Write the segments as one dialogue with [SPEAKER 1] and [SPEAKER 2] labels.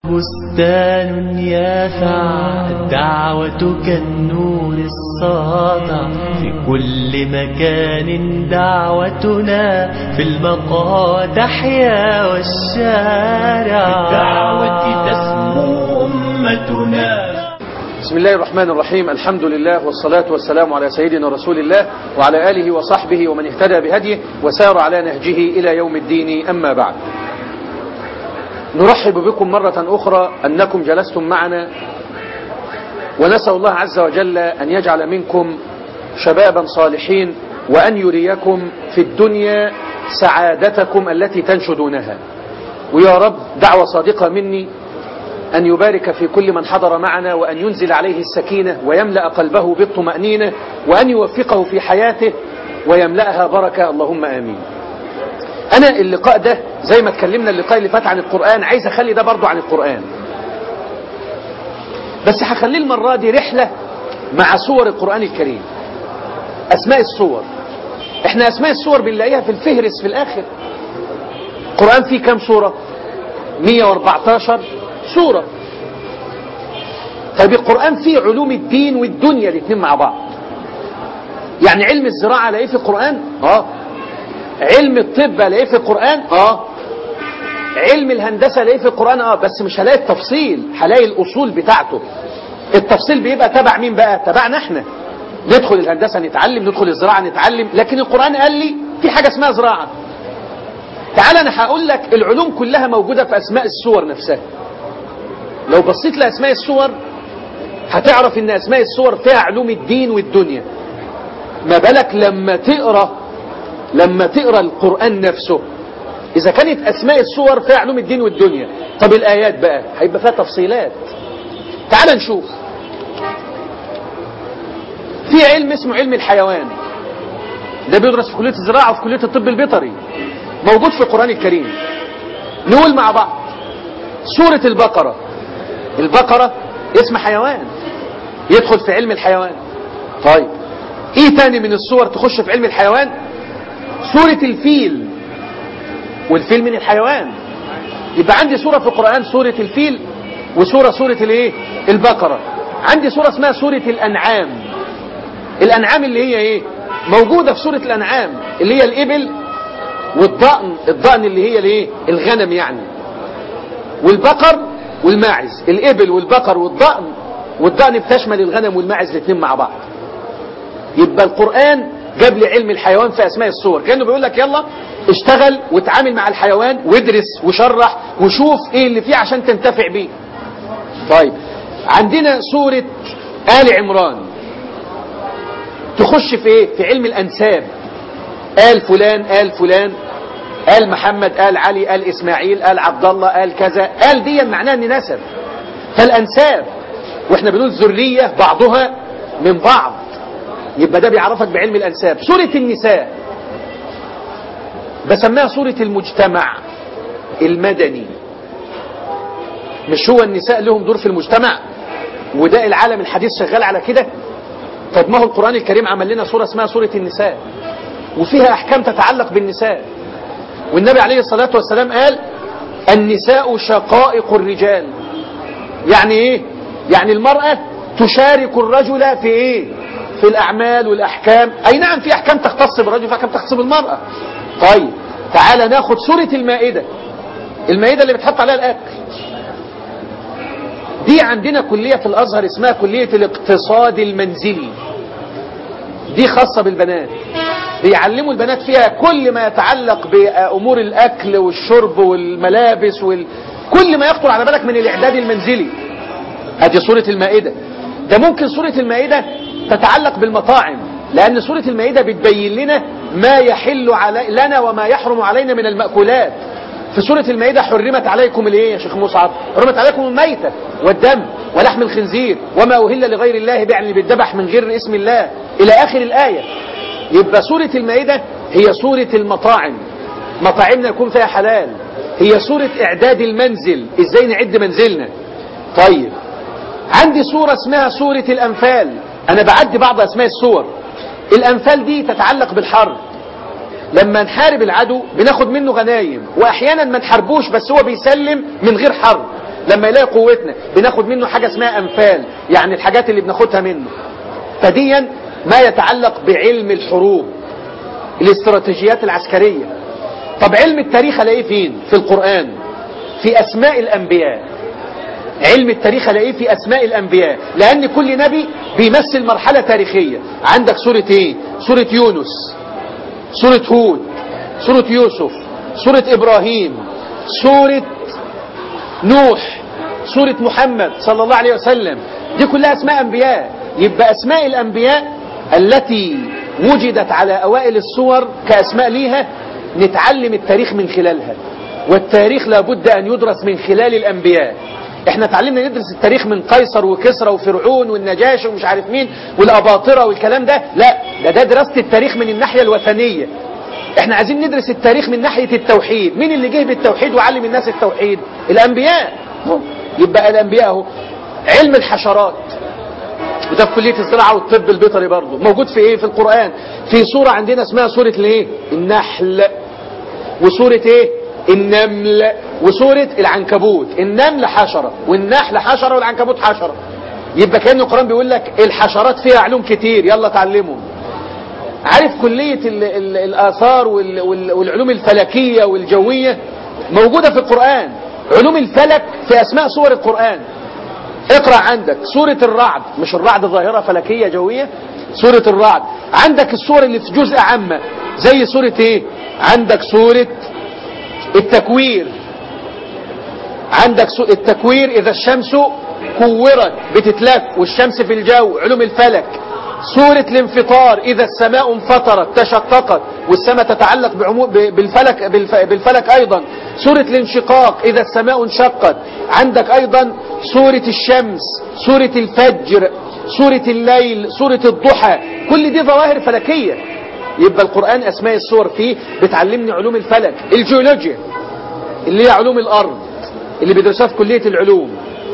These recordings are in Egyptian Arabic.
[SPEAKER 1] بستان يافع الدعوة كالنور الساطع في كل مكان دعوتنا في المقام تحيا والشارع بالدعوة تسمو أمتنا
[SPEAKER 2] بسم الله الرحمن الرحيم الحمد لله والصلاة والسلام على سيدنا رسول الله وعلى آله وصحبه ومن اهتدى بهديه وسار على نهجه إلى يوم الدين أما بعد نرحب بكم مرة أخرى أنكم جلستم معنا ونسأل الله عز وجل أن يجعل منكم شبابا صالحين وأن يريكم في الدنيا سعادتكم التي تنشدونها ويا رب دعوة صادقة مني أن يبارك في كل من حضر معنا وأن ينزل عليه السكينة ويملأ قلبه بالطمأنينة وأن يوفقه في حياته ويملأها بركة اللهم آمين أنا اللقاء ده زي ما اتكلمنا اللقاء اللي فات عن القرآن عايز أخلي ده برضو عن القرآن بس هخليه المرة دي رحلة مع صور القرآن الكريم أسماء الصور احنا أسماء الصور بنلاقيها في الفهرس في الآخر القرآن فيه كام صورة 114 سورة طيب القرآن فيه علوم الدين والدنيا الاثنين مع بعض يعني علم الزراعة الاقيه في القرآن اه علم الطب الاقيه في القرآن اه علم الهندسة الاقيه في القرآن اه بس مش هلاقي التفصيل هلاقي الأصول بتاعته التفصيل بيبقى تبع مين بقى تبعنا احنا ندخل الهندسة نتعلم ندخل الزراعة نتعلم لكن القرآن قال لي في حاجة اسمها زراعة تعال انا هقول لك العلوم كلها موجودة في اسماء السور نفسها لو بصيت لأسماء السور هتعرف ان أسماء السور فيها علوم الدين والدنيا ما بالك لما تقرأ لما تقرأ القرآن نفسه إذا كانت أسماء السور فيها علوم الدين والدنيا طب الآيات بقى هيبقى فيها تفصيلات تعال نشوف في علم اسمه علم الحيوان ده بيدرس في كلية الزراعة وفي كلية الطب البيطري موجود في القرآن الكريم نقول مع بعض سورة البقرة البقرة اسم حيوان يدخل في علم الحيوان طيب ايه تاني من الصور تخش في علم الحيوان سورة الفيل والفيل من الحيوان يبقى عندي سورة في القرآن سورة الفيل وسورة سورة الايه البقرة عندي سورة اسمها سورة الأنعام الأنعام اللي هي ايه موجودة في سورة الأنعام اللي هي الإبل والضأن الضأن اللي هي الايه الغنم يعني والبقر والماعز الإبل والبقر والضأن والضأن بتشمل الغنم والماعز الاثنين مع بعض يبقى القرآن جاب لي علم الحيوان في أسماء الصور كأنه بيقول لك يلا اشتغل وتعامل مع الحيوان وادرس وشرح وشوف ايه اللي فيه عشان تنتفع بيه طيب عندنا سورة آل عمران تخش في ايه في علم الأنساب آل فلان آل فلان آل محمد آل علي آل إسماعيل آل عبد الله آل كذا آل دي معناها ان نسب فالأنساب واحنا بنقول ذرية بعضها من بعض يبقى ده بيعرفك بعلم الأنساب سورة النساء بسميها سورة المجتمع المدني مش هو النساء لهم دور في المجتمع وده العالم الحديث شغال على كده طب ما هو القرآن الكريم عمل لنا سورة اسمها سورة النساء وفيها أحكام تتعلق بالنساء والنبي عليه الصلاة والسلام قال النساء شقائق الرجال يعني ايه يعني المرأة تشارك الرجل في ايه في الأعمال والأحكام أي نعم في أحكام تختص بالرجل في أحكام تختص بالمرأة طيب تعالى ناخد سورة المائدة المائدة اللي بتحط عليها الأكل دي عندنا كلية في الأزهر اسمها كلية الاقتصاد المنزلي دي خاصة بالبنات بيعلموا البنات فيها كل ما يتعلق بأمور الأكل والشرب والملابس وال... كل ما يخطر على بالك من الإعداد المنزلي ادي سورة المائدة ده ممكن سورة المائدة تتعلق بالمطاعم لأن سورة المائدة بتبين لنا ما يحل علي لنا وما يحرم علينا من المأكولات في سورة المائدة حرمت عليكم الايه يا شيخ مصعب حرمت عليكم الميتة والدم ولحم الخنزير وما أهل لغير الله يعني بالذبح من غير اسم الله إلى آخر الآية يبقى سورة المائدة هي سورة المطاعم مطاعمنا يكون فيها حلال هي سورة إعداد المنزل إزاي نعد منزلنا طيب عندي سورة اسمها سورة الأنفال أنا بعد بعض أسماء السور الأنفال دي تتعلق بالحرب لما نحارب العدو بناخد منه غنايم وأحيانا ما نحاربوش بس هو بيسلم من غير حرب لما يلاقي قوتنا بناخد منه حاجة اسمها أنفال يعني الحاجات اللي بناخدها منه فديا ما يتعلق بعلم الحروب الاستراتيجيات العسكرية طب علم التاريخ الاقيه فين في القرآن في أسماء الأنبياء علم التاريخ الاقيه في أسماء الأنبياء لأن كل نبي بيمثل مرحلة تاريخية عندك سورة ايه سورة يونس سورة هود سورة يوسف سورة إبراهيم سورة نوح سورة محمد صلى الله عليه وسلم دي كلها أسماء أنبياء يبقى أسماء الأنبياء التي وجدت على أوائل الصور كأسماء ليها نتعلم التاريخ من خلالها والتاريخ لابد أن يدرس من خلال الأنبياء احنا اتعلمنا ندرس التاريخ من قيصر وكسرى وفرعون والنجاشي ومش عارف مين والأباطرة والكلام ده لا ده ده دراسة التاريخ من الناحية الوثنية احنا عايزين ندرس التاريخ من ناحية التوحيد مين اللي جه بالتوحيد وعلم الناس التوحيد الأنبياء يبقى الأنبياء اهو علم الحشرات وده في كلية الزراعة والطب البيطري برضه موجود في ايه في القرآن في سورة عندنا اسمها سورة الايه النحل وسورة ايه النمل وسورة العنكبوت النمل حشرة والنحل حشرة والعنكبوت حشرة يبقى كأن القرآن بيقول لك الحشرات فيها علوم كتير يلا تعلمهم عارف كلية ال ال الآثار وال وال والعلوم الفلكية والجوية موجودة في القرآن علوم الفلك في أسماء سور القرآن اقرأ عندك سورة الرعد مش الرعد ظاهرة فلكية جوية سورة الرعد عندك السور اللي في جزء عامة زي سورة ايه عندك سورة التكوير عندك التكوير إذا الشمس كورت بتتلف والشمس في الجو علوم الفلك سورة الانفطار إذا السماء انفطرت تشققت والسماء تتعلق بعمو- بالفلك, بالف- بالفلك أيضا سورة الانشقاق إذا السماء انشقت عندك أيضا سورة الشمس سورة الفجر سورة الليل سورة الضحى كل دي ظواهر فلكية يبقى القرآن أسماء السور فيه بتعلمني علوم الفلك الجيولوجيا اللي هي علوم الأرض اللي بيدرسها في كلية العلوم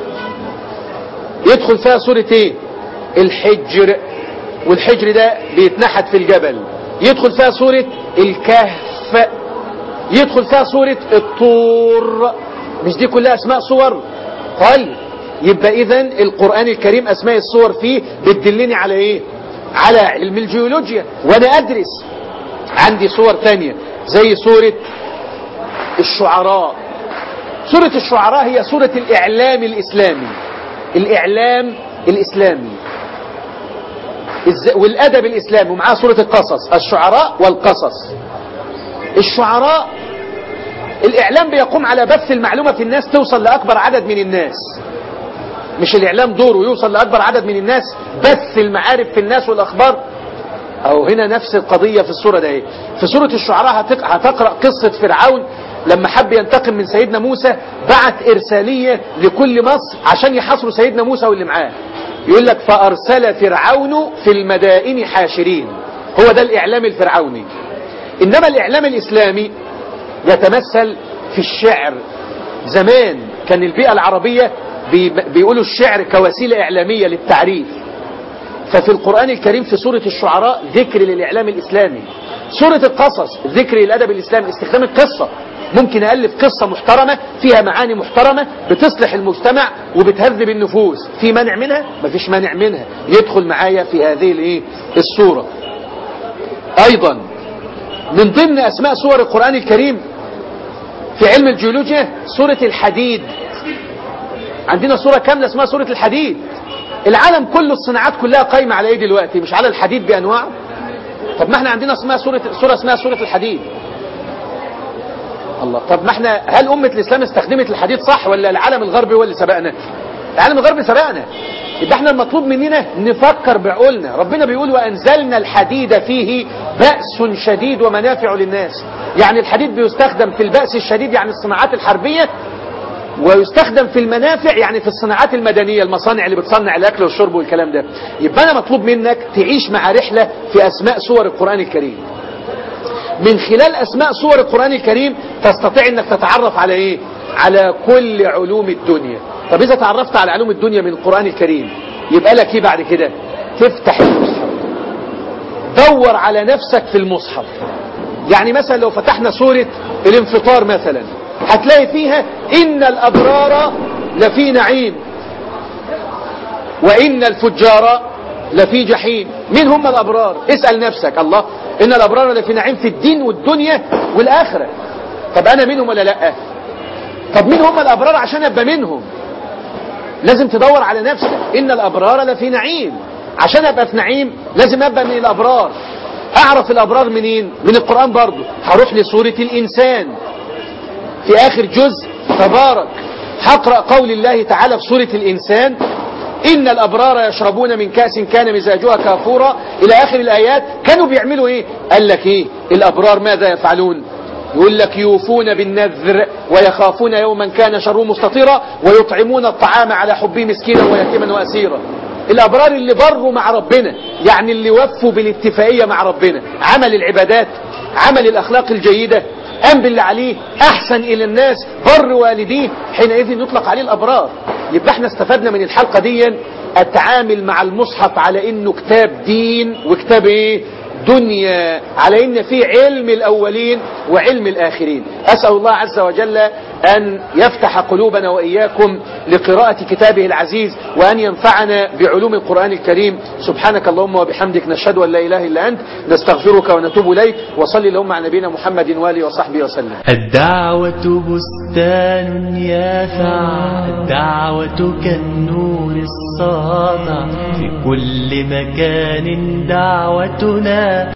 [SPEAKER 2] يدخل فيها سورة ايه الحجر والحجر ده بيتنحت في الجبل يدخل فيها سورة الكهف يدخل فيها سورة الطور مش دي كلها اسماء صور طيب يبقى اذا القرآن الكريم اسماء الصور فيه بتدلني على ايه على علم الجيولوجيا وانا ادرس عندي صور تانية زي سورة الشعراء سورة الشعراء هي سورة الإعلام الإسلامي الإعلام الإسلامي الز- والأدب الإسلامي ومعاه سورة القصص الشعراء والقصص الشعراء الإعلام بيقوم على بث المعلومة في الناس توصل لأكبر عدد من الناس مش الإعلام دوره يوصل لأكبر عدد من الناس بث المعارف في الناس والأخبار أو هنا نفس القضية في السورة ده إيه؟ في سورة الشعراء هتق- هتقرأ قصة فرعون لما حب ينتقم من سيدنا موسى بعت إرسالية لكل مصر عشان يحاصروا سيدنا موسى واللي معاه يقول لك فأرسل فرعون في المدائن حاشرين هو ده الإعلام الفرعوني إنما الإعلام الإسلامي يتمثل في الشعر زمان كان البيئة العربية بي- بيقولوا الشعر كوسيلة إعلامية للتعريف ففي القرآن الكريم في سورة الشعراء ذكر للإعلام الإسلامي سورة القصص ذكر للأدب الإسلامي استخدام القصة ممكن ألف قصة محترمة فيها معاني محترمة بتصلح المجتمع وبتهذب النفوس في مانع منها مفيش مانع منها يدخل معايا في هذه الايه السورة أيضا من ضمن أسماء سور القرآن الكريم في علم الجيولوجيا سورة الحديد عندنا سورة كاملة اسمها سورة الحديد العالم كله الصناعات كلها قايمة على ايه دلوقتي مش على الحديد بأنواعه طب ما احنا عندنا اسمها سورة سورة اسمها سورة الحديد الله طب ما احنا هل أمة الإسلام استخدمت الحديد صح ولا العالم الغربي هو اللي سبقنا العالم الغربي سبقنا يبقى احنا المطلوب مننا نفكر بعقولنا ربنا بيقول وأنزلنا الحديد فيه بأس شديد ومنافع للناس يعني الحديد بيستخدم في البأس الشديد يعني الصناعات الحربية ويستخدم في المنافع يعني في الصناعات المدنية المصانع اللي بتصنع الأكل والشرب والكلام ده يبقى أنا مطلوب منك تعيش مع رحلة في أسماء سور القرآن الكريم من خلال أسماء سور القرآن الكريم تستطيع أنك تتعرف على إيه على كل علوم الدنيا طب إذا تعرفت على علوم الدنيا من القرآن الكريم يبقى لك إيه بعد كده تفتح المصحف دور على نفسك في المصحف يعني مثلا لو فتحنا سورة الانفطار مثلا هتلاقي فيها إن الأبرار لفي نعيم وإن الفجار لفي جحيم مين هم الأبرار اسأل نفسك الله إن الأبرار لفي نعيم في الدين والدنيا والآخرة طب أنا منهم ولا لأ طب مين هم الأبرار عشان أبقى منهم لازم تدور على نفسك إن الأبرار لفي نعيم عشان أبقى في نعيم لازم أبقى من الأبرار أعرف الأبرار منين من القرآن برضو هروح لسورة الإنسان في آخر جزء تبارك هقرأ قول الله تعالى في سورة الإنسان إن الأبرار يشربون من كأس كان مزاجها كافورا إلى آخر الآيات كانوا بيعملوا إيه قال لك إيه الأبرار ماذا يفعلون يقول لك يوفون بالنذر ويخافون يوما كان شره مستطيرا ويطعمون الطعام على حبه مسكينا ويتيما وأسيرا الأبرار اللي بروا مع ربنا يعني اللي وفوا بالاتفاقية مع ربنا عمل العبادات عمل الأخلاق الجيدة قام باللي عليه أحسن إلى الناس بر والديه حينئذ يطلق عليه الأبرار يبقى احنا استفدنا من الحلقة دي التعامل مع المصحف على انه كتاب دين وكتاب ايه دنيا على ان في علم الاولين وعلم الاخرين اسال الله عز وجل ان يفتح قلوبنا واياكم لقراءه كتابه العزيز وان ينفعنا بعلوم القران الكريم سبحانك اللهم وبحمدك نشهد ان لا اله الا انت نستغفرك ونتوب اليك وصلي اللهم على نبينا محمد واله وصحبه وسلم
[SPEAKER 1] الدعوة بستان يافع الدعوة كالنور الساطع في كل مكان دعوتنا